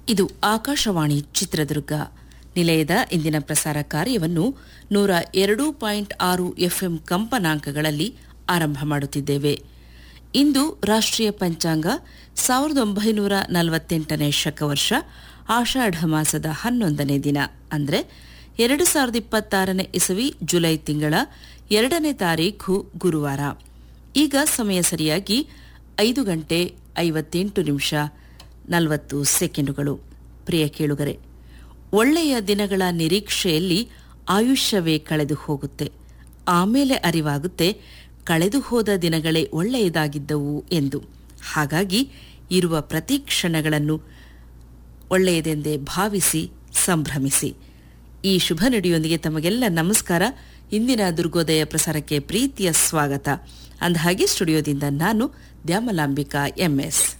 ಇದು ಆಕಾಶವಾಣಿ ಚಿತ್ರದುರ್ಗ ನಿಲಯದ ಇಂದಿನ ಪ್ರಸಾರ ಕಾರ್ಯವನ್ನು ನೂರ ಎರಡು ಪಾಯಿಂಟ್ ಆರು ಎಫ್ಎಂ ಕಂಪನಾಂಕಗಳಲ್ಲಿ ಆರಂಭ ಮಾಡುತ್ತಿದ್ದೇವೆ ಇಂದು ರಾಷ್ಟ್ರೀಯ ಪಂಚಾಂಗ ಸಾವಿರದ ಒಂಬೈನೂರ ನಲವತ್ತೆಂಟನೇ ಶಕವರ್ಷ ಆಷಾಢ ಮಾಸದ ಹನ್ನೊಂದನೇ ದಿನ ಅಂದರೆ ಎರಡು ಸಾವಿರದ ಇಪ್ಪತ್ತಾರನೇ ಇಸವಿ ಜುಲೈ ತಿಂಗಳ ಎರಡನೇ ತಾರೀಖು ಗುರುವಾರ ಈಗ ಸಮಯ ಸರಿಯಾಗಿ ಐದು ಗಂಟೆ ಐವತ್ತೆಂಟು ನಿಮಿಷ ನಲವತ್ತು ಸೆಕೆಂಡುಗಳು ಪ್ರಿಯ ಕೇಳುಗರೆ ಒಳ್ಳೆಯ ದಿನಗಳ ನಿರೀಕ್ಷೆಯಲ್ಲಿ ಆಯುಷ್ಯವೇ ಕಳೆದು ಹೋಗುತ್ತೆ ಆಮೇಲೆ ಅರಿವಾಗುತ್ತೆ ಕಳೆದು ಹೋದ ದಿನಗಳೇ ಒಳ್ಳೆಯದಾಗಿದ್ದವು ಎಂದು ಹಾಗಾಗಿ ಇರುವ ಪ್ರತಿ ಕ್ಷಣಗಳನ್ನು ಒಳ್ಳೆಯದೆಂದೇ ಭಾವಿಸಿ ಸಂಭ್ರಮಿಸಿ ಈ ಶುಭ ನುಡಿಯೊಂದಿಗೆ ತಮಗೆಲ್ಲ ನಮಸ್ಕಾರ ಇಂದಿನ ದುರ್ಗೋದಯ ಪ್ರಸಾರಕ್ಕೆ ಪ್ರೀತಿಯ ಸ್ವಾಗತ ಅಂದಹಾಗೆ ಸ್ಟುಡಿಯೋದಿಂದ ನಾನು ದ್ಯಾಮಲಾಂಬಿಕಾ ಎಂಎಸ್